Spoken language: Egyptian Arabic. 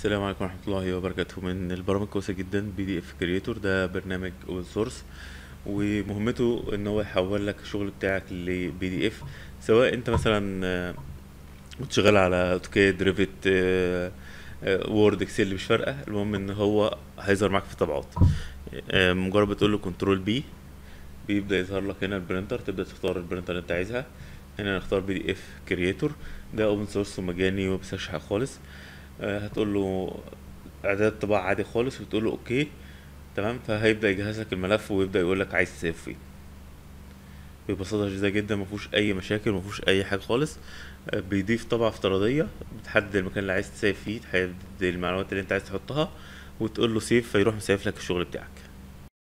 السلام عليكم ورحمة الله وبركاته من البرامج كويسة جدا بي دي اف كريتور ده برنامج اوبن سورس ومهمته ان هو يحول لك الشغل بتاعك لبي دي اف سواء انت مثلا آه، كنت شغال على اوتوكاد ريفت آه، آه، وورد اكسل مش فارقة المهم ان هو هيظهر معاك في الطبعات آه، مجرد بتقول له كنترول بي بيبدأ يظهر لك هنا البرينتر تبدأ تختار البرينتر اللي انت عايزها هنا نختار بي دي اف كريتور ده اوبن سورس ومجاني ومبيسحش حاجة خالص آه، هتقول له اعداد طباعة عادي خالص وتقول له اوكي تمام فهيبدأ يجهز لك الملف ويبدأ يقول لك عايز تسيف فين ببساطة شديدة جدا مفيهوش أي مشاكل مفيهوش أي حاجة خالص آه، بيضيف طبعة افتراضية بتحدد المكان اللي عايز تسيف فيه تحدد المعلومات اللي انت عايز تحطها وتقول له سيف فيروح مسيف لك الشغل بتاعك